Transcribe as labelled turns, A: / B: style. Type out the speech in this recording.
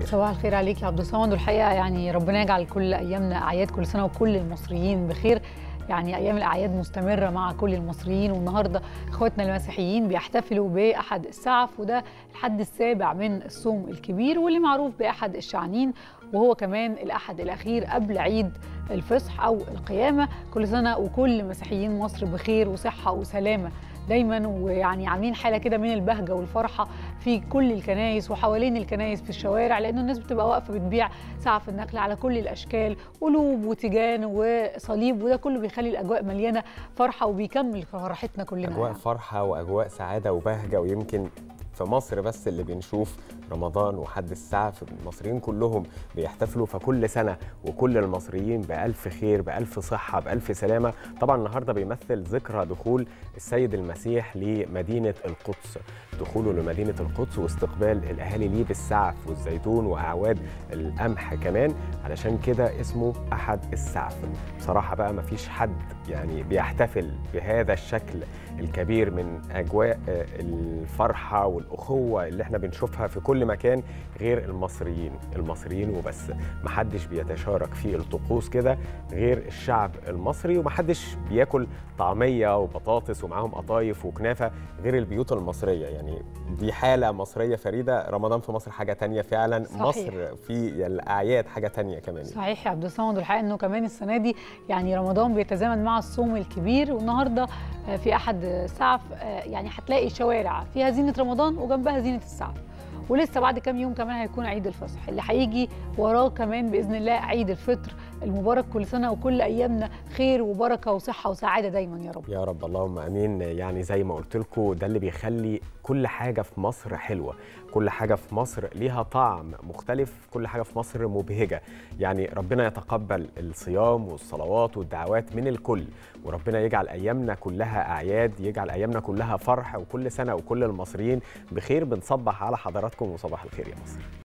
A: صباح الخير عليك يا عبد الصمد والحقيقه يعني ربنا يجعل كل ايامنا اعياد كل سنه وكل المصريين بخير يعني ايام الاعياد مستمره مع كل المصريين والنهارده اخواتنا المسيحيين بيحتفلوا باحد السعف وده الحد السابع من الصوم الكبير واللي معروف باحد الشعنين وهو كمان الاحد الاخير قبل عيد الفصح او القيامه كل سنه وكل مسيحيين مصر بخير وصحه وسلامه دايما ويعني عاملين حاله كده من البهجه والفرحه في كل الكنايس وحوالين الكنايس في الشوارع لانه الناس بتبقى واقفه بتبيع سعف النخل على كل الاشكال قلوب وتيجان وصليب وده كله بيخلي الاجواء مليانه فرحه وبيكمل فرحتنا كلنا
B: اجواء
A: يعني.
B: فرحه واجواء سعاده وبهجه ويمكن في مصر بس اللي بنشوف رمضان وحد السعف المصريين كلهم بيحتفلوا فكل سنه وكل المصريين بالف خير بالف صحه بالف سلامه طبعا النهارده بيمثل ذكرى دخول السيد المسيح لمدينه القدس دخوله لمدينه القدس واستقبال الاهالي ليه بالسعف والزيتون واعواد القمح كمان علشان كده اسمه احد السعف بصراحه بقى مفيش حد يعني بيحتفل بهذا الشكل الكبير من اجواء الفرحه والاخوه اللي احنا بنشوفها في كل مكان غير المصريين المصريين وبس محدش بيتشارك في الطقوس كده غير الشعب المصري ومحدش بياكل طعميه وبطاطس ومعاهم قطايف وكنافه غير البيوت المصريه يعني دي حاله مصريه فريده رمضان في مصر حاجه تانية فعلا
A: صحيح.
B: مصر في الاعياد حاجه تانية كمان
A: صحيح يا عبد الصمد والحقيقه انه كمان السنه دي يعني رمضان بيتزامن مع الصوم الكبير والنهارده في احد السعف يعني هتلاقي شوارع فيها زينه رمضان وجنبها زينه السعف ولسه بعد كام يوم كمان هيكون عيد الفصح اللي هيجي وراه كمان باذن الله عيد الفطر المبارك كل سنه وكل ايامنا خير وبركه وصحه وسعاده دايما يا رب
B: يا رب اللهم امين يعني زي ما قلت لكم ده اللي بيخلي كل حاجه في مصر حلوه كل حاجه في مصر ليها طعم مختلف كل حاجه في مصر مبهجه يعني ربنا يتقبل الصيام والصلوات والدعوات من الكل وربنا يجعل ايامنا كلها اعياد يجعل ايامنا كلها فرح وكل سنه وكل المصريين بخير بنصبح على حضراتكم وصباح الخير يا مصر